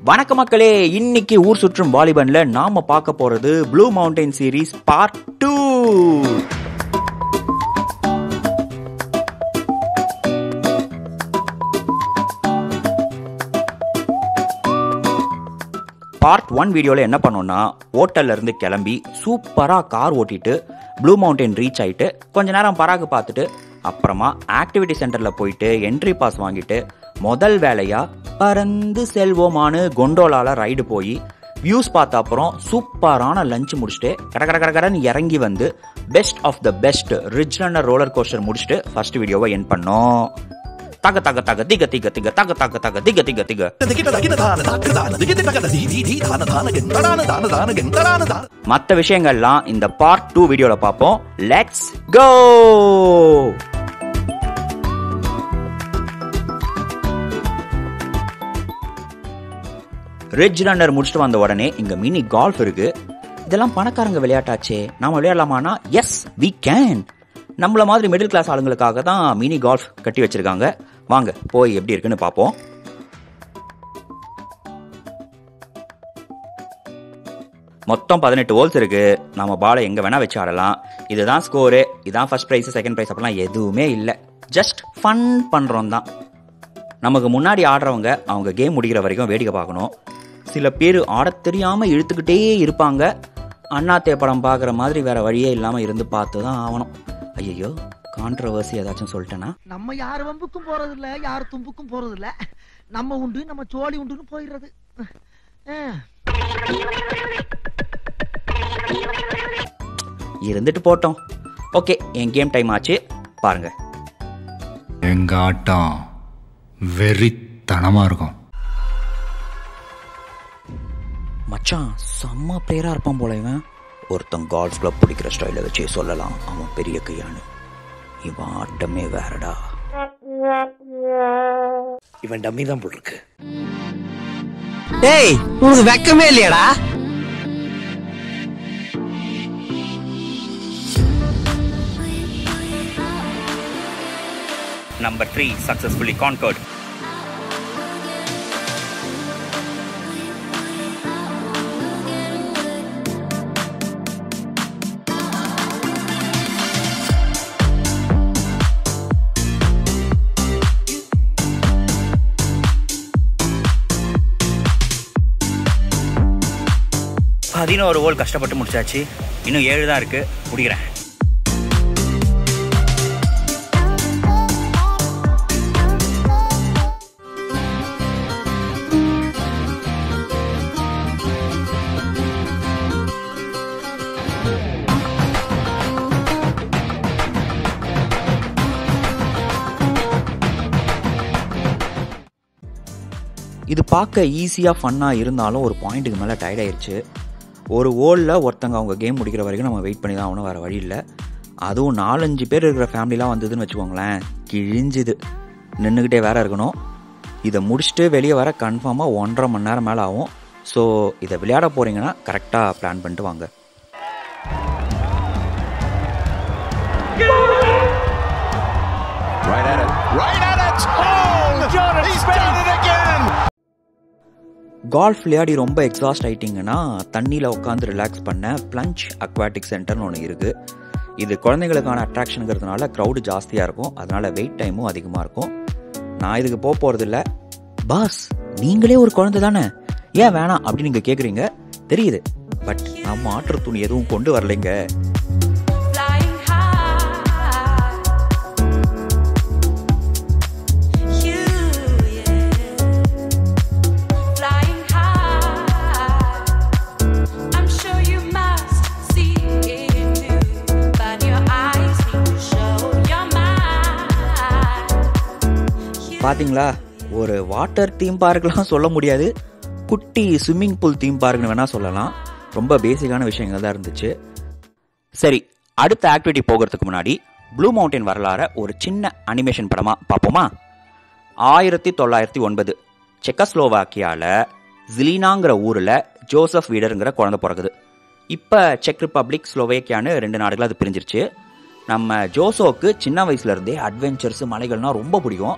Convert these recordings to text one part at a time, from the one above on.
வணக்க மக்களே இன்னைக்கு ஊர் சுற்றும் வாலிபன்ல நாம பார்க்க போறது blue mountain series part two part one வீடியோவில் என்ன பண்ணோம்னா ஹோட்டல்ல இருந்து கிளம்பி சூப்பராக கார் ஓட்டிட்டு ப்ளூ மவுண்டன் ரீச் ஆயிட்டு கொஞ்ச நேரம் பராகு பார்த்துட்டு அப்புறமா ஆக்டிவிட்டி சென்டரில் போயிட்டு என்ட்ரி பாஸ் வாங்கிட்டு முதல் வேலையாக பறந்து செல்வோமான்னு கொண்டோலால ரைடு போய் வியூஸ் பார்த்த அப்புறம் சூப்பரான லஞ்ச் முடிச்சுட்டு கட கட கட கடன்னு இறங்கி வந்து best of the best ridge runner roller coaster முடிச்சுட்டு ஃபர்ஸ்ட் வீடியோவை என் பண்ணோம் தக தக தக திக திக திக தக தக தக திக திக திக திகிட்ட தகிட்ட தான தாக்கு தான திகிட்ட தகத தி தி தி தான தான கெந்தடான தான தான கெந்தடான தான மற்ற விஷயங்கள்லாம் இந்த பார்ட் டூ வீடியோல பார்ப்போம் லெட்ஸ் கோ ரிட்ஜ் ரன்னர் முடிச்சுட்டு வந்த உடனே இங்க மினி கால்ஃப் இருக்கு இதெல்லாம் பணக்காரங்க விளையாட்டாச்சே நாம விளையாடலாமானா எஸ் வி கேன் நம்மள மாதிரி மிடில் கிளாஸ் ஆளுங்களுக்காக தான் மினி கால்ஃப் கட்டி வச்சிருக்காங்க வாங்க போய் எப்படி இருக்குன்னு பார்ப்போம் மொத்தம் பதினெட்டு ஹோல்ஸ் இருக்கு நம்ம பாலை எங்க வேணா வச்சு ஆடலாம் இதுதான் ஸ்கோரு இதான் ஃபர்ஸ்ட் ப்ரைஸ் செகண்ட் ப்ரைஸ் அப்படிலாம் எதுவுமே இல்லை ஜஸ்ட் ஃபன் பண்றோம் தான் நமக்கு முன்னாடி ஆடுறவங்க அவங்க கேம் முடிக்கிற வரைக்கும் வேடிக்கை பார்க்கணும் சில பேர் ஆடத் தெரியாம இழுத்துக்கிட்டே இருப்பாங்க அண்ணாத்தே படம் பார்க்குற மாதிரி வேற வழியே இல்லாம இருந்து பார்த்து தான் ஆகணும் ஐயோ கான்ட்ரவர்சி ஏதாச்சும் சொல்லிட்டேனா நம்ம யார் வம்புக்கும் போறது இல்ல யார் தும்புக்கும் போறது இல்ல நம்ம உண்டு நம்ம சோழி உண்டுன்னு போயிடுறது அஹ். இருந்துட்டு போட்டோம் ஓகே என் கேம் டைம் ஆச்சு பாருங்க எங்க ஆட்டம் வெறித்தனமா இருக்கும் மச்சான் செம்ம பிளேயரா இருப்பான் போல இவன் ஒருத்தன் கால்ஃப் கிளப் பிடிக்கிற ஸ்டைல வச்சே சொல்லலாம் அவன் பெரிய கையான்னு இவன் ஆட்டமே வேறடா இவன் டம்மி தான் போல் இருக்கு டேய் உனக்கு வெக்கமே இல்லையாடா நம்பர் த்ரீ சக்சஸ்ஃபுல்லி கான்கர்ட் பதினோரு ஓல் கஷ்டப்பட்டு முடிச்சாச்சு இன்னும் ஏழு தான் இருக்கு முடிக்கிறேன் இது பார்க்க ஈஸியாக ஃபன்னாக இருந்தாலும் ஒரு பாயிண்ட்டுக்கு மேலே டயர்ட் ஆயிருச்சு ஒரு ஓலில் ஒருத்தங்க அவங்க கேம் முடிக்கிற வரைக்கும் நம்ம வெயிட் பண்ணி தான் ஆகணும் வேறு வழி இல்லை அதுவும் நாலஞ்சு பேர் இருக்கிற ஃபேமிலிலாம் வந்ததுன்னு வச்சுக்கோங்களேன் கிழிஞ்சுது நின்றுக்கிட்டே வேற இருக்கணும் இதை முடிச்சுட்டு வெளியே வர கன்ஃபார்மாக ஒன்றரை மணி நேரம் மேலே ஆகும் ஸோ இதை விளையாட போகிறீங்கன்னா கரெக்டாக பிளான் பண்ணிட்டு வாங்க Right at it. Right at it. Oh, he's done it again. Golf விளையாடி ரொம்ப எக்ஸாஸ்ட் ஆயிட்டீங்கன்னா தண்ணியில் உட்காந்து ரிலாக்ஸ் பண்ண பிளஞ்ச் அக்வாட்டிக் சென்டர்னு ஒன்று இருக்குது இது குழந்தைங்களுக்கான அட்ராக்ஷனுங்கிறதுனால க்ரௌடு ஜாஸ்தியாக இருக்கும் அதனால வெயிட் டைமும் அதிகமாக இருக்கும் நான் இதுக்கு போக போகிறது இல்லை பாஸ் நீங்களே ஒரு குழந்தை தானே ஏன் வேணாம் அப்படின்னு நீங்கள் கேட்குறீங்க தெரியுது பட் நான் மாற்று துணி எதுவும் கொண்டு வரலைங்க Flying high, you, yeah. Flying high, I'm sure you must see it too, but your eyes need to show your mind. You பாத்தீங்களா ஒரு வாட்டர் தீம் பார்க்லாம் சொல்ல முடியாது குட்டி ஸ்விம்மிங் பூல் தீம் பார்க்னு வேணா சொல்லலாம் ரொம்ப பேசிக்கான விஷயங்கள் தான் இருந்துச்சு சரி அடுத்த ஆக்டிவிட்டி போகிறதுக்கு முன்னாடி ப்ளூ மவுண்டன் வரலாற ஒரு சின்ன அனிமேஷன் படமா பார்ப்போமா ஆயிரத்தி தொள்ளாயிரத்தி ஒன்பது செக்கஸ்லோவாக்கியால ஜிலினாங்கிற ஊரில் ஜோசப் வீடருங்கிற குழந்தை பிறகுது இப்போ செக் ரிப்பப்ளிக் ஸ்லோவேக்கியான்னு ரெண்டு நாடுகள் அது பிரிஞ்சிருச்சு நம்ம ஜோசோக்கு சின்ன வயசுல இருந்தே அட்வென்ச்சர்ஸ் மலைகள்னா ரொம்ப பிடிக்கும்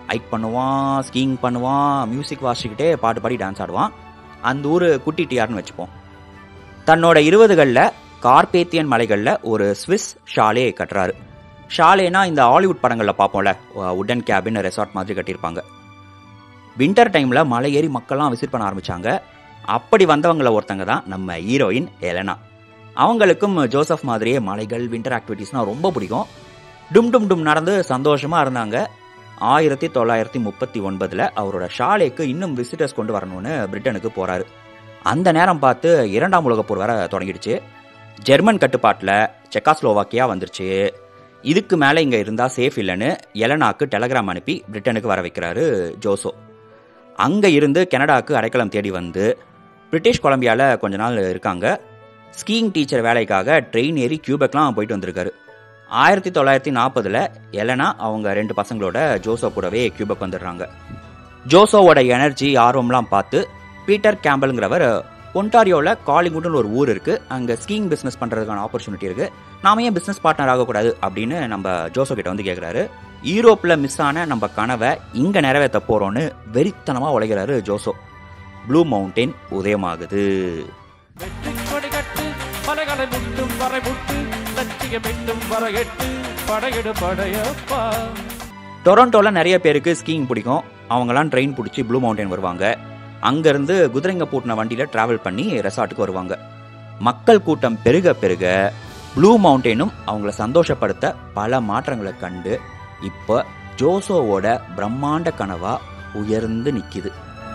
ஹைக் பண்ணுவான் ஸ்கீயிங் பண்ணுவான் மியூசிக் வாசிக்கிட்டே பாட்டு பாடி டான்ஸ் ஆடுவான் அந்த ஊர் குட்டி டிஆர்னு வச்சுப்போம் தன்னோட இருபதுகளில் கார்பேத்தியன் மலைகளில் ஒரு ஸ்விஸ் ஷாலே கட்டுறாரு ஷாலேனா இந்த ஹாலிவுட் படங்களில் பார்ப்போம்ல உடன் கேபின் ரெசார்ட் மாதிரி கட்டியிருப்பாங்க வின்டர் டைமில் மலை ஏறி மக்கள்லாம் விசிட் பண்ண ஆரம்பித்தாங்க அப்படி வந்தவங்கள ஒருத்தங்க தான் நம்ம ஹீரோயின் எலனா அவங்களுக்கும் ஜோசப் மாதிரியே மலைகள் வின்டர் ஆக்டிவிட்டீஸ்னால் ரொம்ப பிடிக்கும் டும் டும் டும் நடந்து சந்தோஷமாக இருந்தாங்க ஆயிரத்தி தொள்ளாயிரத்தி முப்பத்தி ஒன்பதில் அவரோட ஷாலேக்கு இன்னும் விசிட்டர்ஸ் கொண்டு வரணும்னு பிரிட்டனுக்கு போகிறாரு அந்த நேரம் பார்த்து இரண்டாம் உலகப் போர் வர தொடங்கிடுச்சு ஜெர்மன் கட்டுப்பாட்டில் செக்காஸ்லோவாக்கியா வந்துருச்சு இதுக்கு மேலே இங்கே இருந்தால் சேஃப் இல்லைன்னு எலனாக்கு டெலகிராம் அனுப்பி பிரிட்டனுக்கு வர வைக்கிறாரு ஜோசோ அங்கே இருந்து கனடாவுக்கு அடைக்கலம் தேடி வந்து பிரிட்டிஷ் கொலம்பியாவில் கொஞ்ச நாள் இருக்காங்க ஸ்கீயிங் டீச்சர் வேலைக்காக ட்ரெயின் ஏறி கியூபெக்லாம் போயிட்டு வந்திருக்காரு ஆயிரத்தி தொள்ளாயிரத்தி நாற்பதில் எலனா அவங்க ரெண்டு பசங்களோட ஜோசோ கூடவே கியூபெக் வந்துடுறாங்க ஜோசோவோட எனர்ஜி ஆர்வம்லாம் பார்த்து பீட்டர் கேம்பல்ங்கிறவர் ஒன்டாரியோவில் காலிங்குட்னு ஒரு ஊர் இருக்குது அங்கே ஸ்கீயிங் பிஸ்னஸ் பண்ணுறதுக்கான ஆப்பர்ச்சுனிட்டி இருக்குது நாம ஏன் பிஸ்னஸ் பார்ட்னர் ஆகக்கூடாது அப்படின்னு நம்ம ஜோசோ கிட்ட வந்து கேட்குறாரு யூரோப்பில் மிஸ் ஆன நம்ம கனவை இங்கே நிறைவேற்ற போகிறோன்னு வெறித்தனமாக உழைக்கிறாரு ஜோசோ ப்ளூ மவுண்டெயின் உதயமாகுது வெற்றி கொடி கட்டு மலைகளை முட்டும் வரை முட்டு லட்சியம் எட்டும் வரை எட்டு படையெடு படையப்பா டொரண்டோவில் நிறைய பேருக்கு ஸ்கீயிங் பிடிக்கும் அவங்கெல்லாம் ட்ரெயின் பிடிச்சி ப்ளூ மவுண்டன் வருவாங்க அங்கேருந்து குதிரைங்க பூட்டின வண்டியில் ட்ராவல் பண்ணி ரெசார்ட்டுக்கு வருவாங்க மக்கள் கூட்டம் பெருக பெருக ப்ளூ மவுண்டெயினும் அவங்கள சந்தோஷப்படுத்த பல மாற்றங்களை கண்டு இப்போ ஜோசோவோட பிரம்மாண்ட கனவா உயர்ந்து நிற்கிது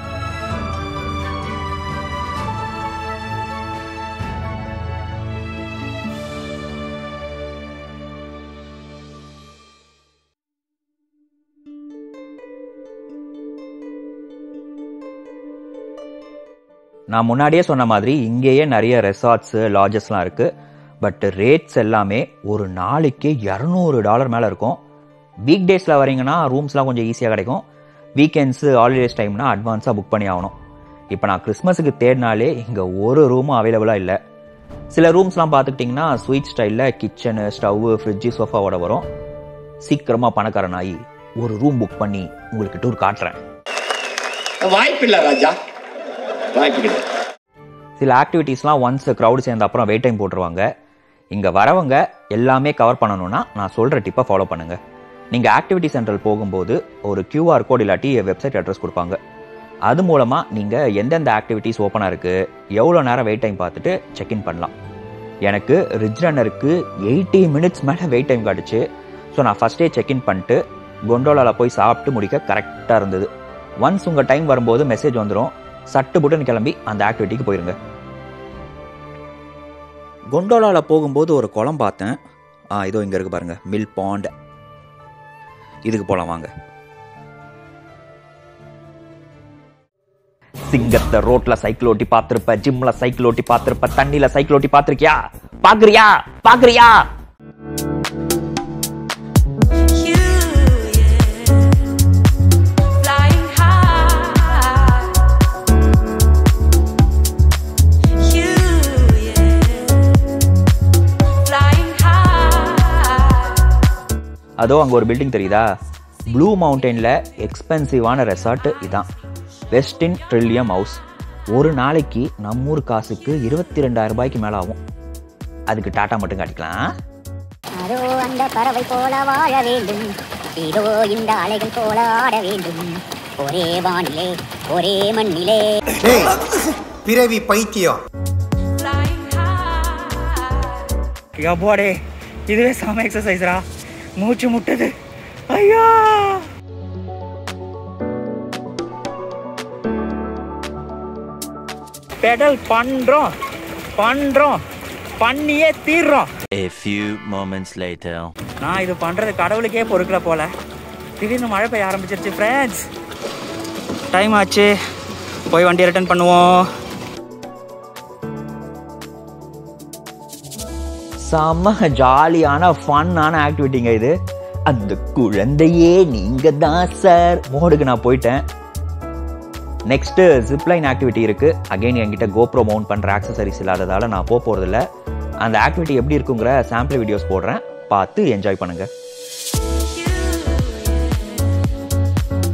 நான் முன்னாடியே சொன்ன மாதிரி இங்கேயே நிறைய ரெசார்ட்ஸு லாட்ஜஸ்லாம் இருக்குது பட் ரேட்ஸ் எல்லாமே ஒரு நாளைக்கு இரநூறு டாலர் மேலே இருக்கும் வீக் டேஸில் வரீங்கன்னா ரூம்ஸ்லாம் கொஞ்சம் ஈஸியாக கிடைக்கும் வீக்கெண்ட்ஸு ஹாலிடேஸ் டைம்னா அட்வான்ஸாக புக் பண்ணி ஆகணும் இப்போ நான் கிறிஸ்மஸுக்கு தேடினாலே இங்கே ஒரு ரூமும் அவைலபிளாக இல்லை சில ரூம்ஸ்லாம் பார்த்துக்கிட்டிங்கன்னா ஸ்வீட் ஸ்டைலில் கிச்சனு ஸ்டவ்வு ஃப்ரிட்ஜு சோஃபாவோட வரும் சீக்கிரமாக பணக்காரன் ஆகி ஒரு ரூம் புக் பண்ணி உங்களுக்கு டூர் காட்டுறேன் வாய்ப்பில்லை ராஜா வாய்ப்பு கிடையாது சில ஆக்டிவிட்டீஸ்லாம் ஒன்ஸ் க்ரௌடு சேர்ந்த அப்புறம் வெயிட் டைம் போட்டுருவாங்க இங்கே வரவங்க எல்லாமே கவர் பண்ணணும்னா நான் சொல்கிற டிப்பை ஃபாலோ பண்ணுங்கள் நீங்கள் ஆக்டிவிட்டி சென்டர் போகும்போது ஒரு QR கோட் இல்லாட்டி வெப்சைட் அட்ரஸ் கொடுப்பாங்க அது மூலமாக நீங்கள் எந்தெந்த ஆக்டிவிட்டீஸ் ஓப்பனாக இருக்குது எவ்வளோ நேரம் வெயிட் டைம் பார்த்துட்டு செக்இன் பண்ணலாம் எனக்கு ரிஜ் ரன்னருக்கு எயிட்டி மினிட்ஸ் மேலே வெயிட் டைம் காட்டுச்சு ஸோ நான் ஃபஸ்ட்டே செக்இன் பண்ணிட்டு கொண்டோலாவில் போய் சாப்பிட்டு முடிக்க கரெக்டாக இருந்தது ஒன்ஸ் உங்கள் டைம் வரும்போது மெசேஜ் வந்துடும் சட்டு புட்டுன்னு கிளம்பி அந்த ஆக்டிவிட்டிக்கு போயிருங்க கொண்டோலாவில் போகும்போது ஒரு குளம் பார்த்தேன் ஆ இதோ இங்கே இருக்கு பாருங்க மில் பாண்ட் இதுக்கு போகலாம் வாங்க சிங்கத்தை ரோட்ல சைக்கிள் ஓட்டி பார்த்திருப்ப ஜிம்ல சைக்கிள் ஓட்டி பார்த்திருப்ப தண்ணியில சைக்கிள் ஓட்டி பார்த்திருக்கியா பாக்குறியா பாக்குறியா You, yeah, flying high. You, yeah, flying high. அதோ அங்கே ஒரு பில்டிங் தெரியுதா ப்ளூ மவுண்டெயினில் எக்ஸ்பென்சிவான ரெசார்ட் இதான் வெஸ்டின் ட்ரில்லியம் ஹவுஸ் ஒரு நாளைக்கு நம்ம ஊர் காசுக்கு இருபத்தி ரெண்டாயிரம் ரூபாய்க்கு மேலே ஆகும் அதுக்கு டாட்டா மட்டும் காட்டிக்கலாம் அதோ அந்த பறவை போல வாழ வேண்டும் இதோ இந்த அலைகள் போல ஆட வேண்டும் ஒரே வானிலே ஒரே மண்ணிலே பிறவி பைத்தியம் Flying high. யப்பாடே இதுவே செம எக்ஸசைஸ்ரா மூச்சு முட்டுது ஐயா பெடல் பண்றோம் பண்றோம் பண்ணியே தீர்றோம் A few moments later. நான் இது பண்றது கடவுளுக்கே பொறுக்கல போல திடீர்னு மழை பெய்ய ஆரம்பிச்சிருச்சு ஃப்ரெண்ட்ஸ் டைம் ஆச்சு போய் வண்டி ரிட்டர்ன் பண்ணுவோம் செம்ம ஜாலியான ஃபன்னான ஆக்டிவிட்டிங்க இது அந்த குழந்தையே நீங்க தான் சார் மோடுக்கு நான் போயிட்டேன் நெக்ஸ்ட்டு ஜிப்லைன் ஆக்டிவிட்டி இருக்கு அகைன் என்கிட்ட கோப்ரோ மவுண்ட் பண்ணுற ஆக்சசரிஸ் இல்லாததால நான் போக போகிறதில்ல அந்த ஆக்டிவிட்டி எப்படி இருக்குங்கிற சாம்பிள் வீடியோஸ் போடுறேன் பார்த்து என்ஜாய் பண்ணுங்க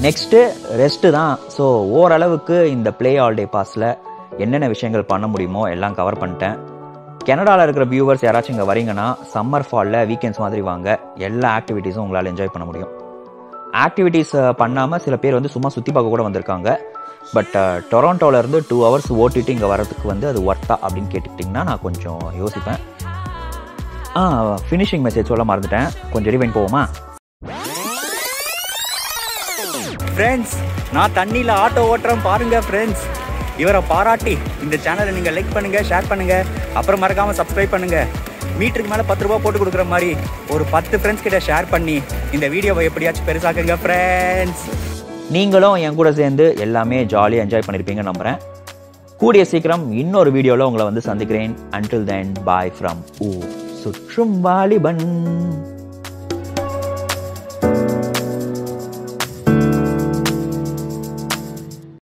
நெக்ஸ்ட்டு ரெஸ்ட்டு தான் ஸோ ஓரளவுக்கு இந்த ப்ளே ஆல் டே பாஸில் என்னென்ன விஷயங்கள் பண்ண முடியுமோ எல்லாம் கவர் பண்ணிட்டேன் கனடாவில் இருக்கிற வியூவர்ஸ் யாராச்சும் இங்கே வரீங்கன்னா சம்மர் ஃபாலில் வீக்கெண்ட்ஸ் மாதிரி வாங்க எல்லா ஆக்டிவிட்டீஸும் உங்களால் என்ஜாய் பண்ண முடியும் ஆக்டிவிட்டீஸ் பண்ணாமல் சில பேர் வந்து சும்மா சுற்றி பார்க்க கூட வந்திருக்காங்க பட் டொராண்டோலேருந்து டூ ஹவர்ஸ் ஓட்டிட்டு இங்கே வரதுக்கு வந்து அது ஒர்த்தா அப்படின்னு கேட்டுக்கிட்டிங்கன்னா நான் கொஞ்சம் யோசிப்பேன் ஆ ஃபினிஷிங் மெசேஜ் சொல்ல மறந்துட்டேன் கொஞ்சம் ரிவைன் போவோமா ஃப்ரெண்ட்ஸ் நான் தண்ணியில் ஆட்டோ ஓட்டுறேன் பாருங்க ஃப்ரெண்ட்ஸ் இவரை பாராட்டி இந்த சேனலை நீங்கள் லைக் பண்ணுங்க ஷேர் பண்ணுங்க அப்புறம் மறக்காம சப்ஸ்கிரைப் பண்ணுங்க மீட்டருக்கு மேலே பத்து ரூபா போட்டு கொடுக்குற மாதிரி ஒரு பத்து ஃப்ரெண்ட்ஸ் கிட்ட ஷேர் பண்ணி இந்த வீடியோவை எப்படியாச்சும் பெருசாக்குங்க ஃப்ரெண்ட்ஸ் நீங்களும் என் கூட சேர்ந்து எல்லாமே ஜாலியாக என்ஜாய் பண்ணியிருப்பீங்கன்னு நம்புகிறேன் கூடிய சீக்கிரம் இன்னொரு வீடியோவில் உங்களை வந்து சந்திக்கிறேன் அன்டில் தென் பாய் ஃப்ரம் ஊ சுற்றும் வாலிபன்